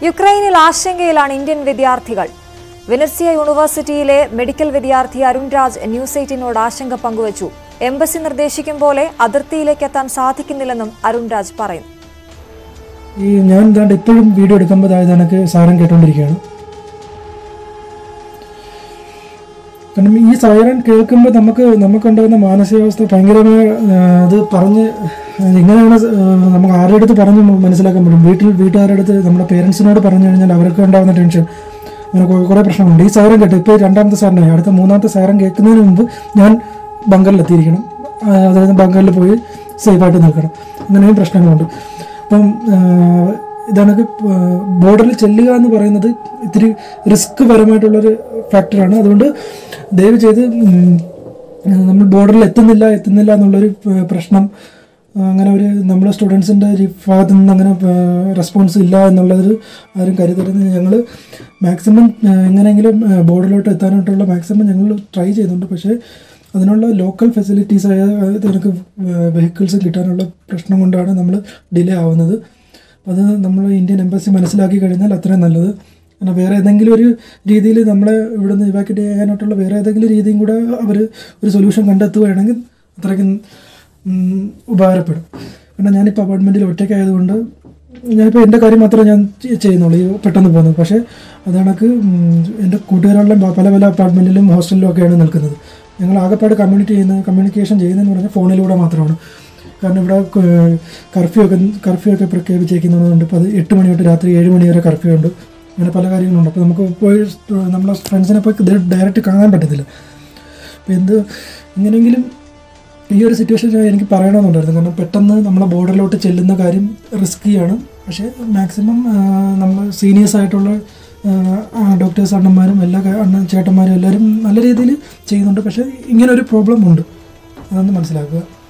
യുക്രൈനിൽ ആശങ്കയിലാണ് ഇന്ത്യൻ വിദ്യാർത്ഥികൾ വെനസ്യ യൂണിവേഴ്സിറ്റിയിലെ മെഡിക്കൽ വിദ്യാർത്ഥി അരുൺ രാജ് ന്യൂസ് എയ്റ്റിനോട് ആശങ്ക പങ്കുവച്ചു എംബസി നിർദ്ദേശിക്കും പോലെ അതിർത്തിയിലേക്ക് എത്താൻ സാധിക്കുന്നില്ലെന്നും അരുൺ രാജ് പറയുന്നു ഈ ഞാൻ എന്താണ്ട് ഇപ്പോഴും വീഡിയോ എടുക്കുമ്പോൾ അതായത് എനിക്ക് സാരം കേട്ടോണ്ടിരിക്കുകയാണ് കാരണം ഈ സൈറൻ കേൾക്കുമ്പോൾ നമുക്ക് നമുക്കുണ്ടാകുന്ന മാനസികാവസ്ഥ ഭയങ്കരമായ ആ, അത് പറഞ്ഞ് എങ്ങനെയാണ് സ- ആ, നമുക്ക് ആരുടെ അടുത്ത് പറഞ്ഞ് മ- മനസ്സിലാക്കാൻ പറ്റും വീട്ടിൽ വീട്ടുകാരുടെ അടുത്ത് നമ്മുടെ പേരൻസിനോട് പറഞ്ഞു കഴിഞ്ഞാൽ അവർക്ക് ഉണ്ടാകുന്ന ടെൻഷൻ അങ്ങനെ കുറെ- കുറേ പ്രശ്നമുണ്ട് ഈ സൈറൻ കേട്ട് ഇപ്പോൾ രണ്ടാമത്തെ സാറിനായി അടുത്ത മൂന്നാമത്തെ സൈറൻ കേൾക്കുന്നതിന് മുമ്പ് ഞാൻ ബംഗറിലെത്തിയിരിക്കണം ആ, അതായത് ബംഗറിൽ പോയി സേഫായിട്ട് നിൽക്കണം അങ്ങനെയും പ്രശ്നങ്ങളുണ്ട് അപ്പം ആ, ഇതാണ് ബോർഡറിൽ ചെല്ലുക എന്ന് പറയുന്നത് ഇത്തിരി റിസ്ക് പരമായിട്ടുള്ളൊരു ഫാക്ടറാണ് അതുകൊണ്ട് ദയവ് ചെയ്ത് ഉം, നമ്മൾ ബോർഡറിൽ എത്തുന്നില്ല എത്തുന്നില്ല എന്നുള്ളൊരു പ- പ്രശ്നം ആ, അങ്ങനെ ഒരു നമ്മളെ സ്റ്റുഡൻസിൻ്റെ ഭാഗത്ത് നിന്ന് അങ്ങനെ റെസ്പോൺസ് ഇല്ല എന്നുള്ളൊരു ആരും കരുതരുത് ഞങ്ങൾ മാക്സിമം എങ്ങനെയെങ്കിലും ബോർഡറിലോട്ട് എത്താനായിട്ടുള്ള മാക്സിമം ഞങ്ങൾ ട്രൈ ചെയ്യുന്നുണ്ട് പക്ഷേ അതിനുള്ള ലോക്കൽ ഫെസിലിറ്റീസ് ആയ നിനക്ക് വെഹിക്കിൾസ് കിട്ടാനുള്ള പ്രശ്നം കൊണ്ടാണ് നമ്മൾ ഡിലേ ആവുന്നത് അത് നമ്മൾ ഇന്ത്യൻ എംബസി മനസ്സിലാക്കി കഴിഞ്ഞാൽ അത്രയും നല്ലത് കാരണം വേറെ ഏതെങ്കിലും ഒരു രീതിയിൽ നമ്മളെ ഇവിടുന്ന് ഇവാക്യുവേറ്റ് ചെയ്യാനായിട്ടുള്ള വേറെ ഏതെങ്കിലും രീതിയും കൂടെ അവർ ഒരു സൊല്യൂഷൻ കണ്ടെത്തുകയാണെങ്കിൽ അത്രയ്ക്കും ഉം, ഉപകാരപ്പെടും കാരണം ഞാനിപ്പോൾ അപ്പാർട്ട്മെൻറ്റിൽ ഒറ്റയ്ക്കായതുകൊണ്ട് ഞാനിപ്പോൾ എൻ്റെ കാര്യം മാത്രമേ ഞാൻ ചെ- ചെയ്യുന്നുള്ളൂ ഈ പെട്ടെന്ന് പോകുന്നത് പക്ഷേ അത് കണക്ക് ഉം, എൻ്റെ കൂട്ടുകാരെല്ലാം പ- പല പല അപ്പാർട്ട്മെൻറ്റിലും ഹോസ്റ്റലിലും ഒക്കെയാണ് നിൽക്കുന്നത് ഞങ്ങൾ ആകെപ്പാട് കമ്മ്യൂണിറ്റി ചെയ്യുന്നത് കമ്മ്യൂണിക്കേഷൻ ചെയ്യുന്നതെന്ന് പറഞ്ഞാൽ ഫോണിലൂടെ മാത്രമാണ് കാരണം ഇവിടെ കർഫ്യൂ ഒക്കെ കർഫ്യൂ ഒക്കെ പ്രഖ്യാപിച്ചേക്കുന്നതുകൊണ്ട് ഇപ്പോൾ അത് എട്ട് മണി തൊട്ട് രാത്രി ഏഴ് മണി വരെ കർഫ്യൂ ഉണ്ട് അങ്ങനെ പല കാര്യങ്ങളുണ്ട് അപ്പോൾ നമുക്ക് പോയി നമ്മളെ ഫ്രണ്ട്സിനെ പോയി ഡയറക്റ്റ് കാണാൻ പറ്റത്തില്ല അപ്പോൾ എന്ത് ഇങ്ങനെയെങ്കിലും ഈ ഒരു സിറ്റുവേഷൻ എനിക്ക് പറയണമെന്നുണ്ടായിരുന്നു കാരണം പെട്ടെന്ന് നമ്മളെ ബോർഡറിലോട്ട് ചെല്ലുന്ന കാര്യം റിസ്ക്കിയാണ് പക്ഷേ മാക്സിമം നമ്മൾ സീനിയേഴ്സ് ആയിട്ടുള്ള ഡോക്ടേഴ്സ് അണ്ണന്മാരും എല്ലാ കാ- അണ്ണ ചേട്ടന്മാരും എല്ലാവരും നല്ല രീതിയിൽ ചെയ്യുന്നുണ്ട് പക്ഷേ ഇങ്ങനെ ഒരു പ്രോബ്ലം ഉണ്ട് അതൊന്ന് മനസ്സിലാക്കുക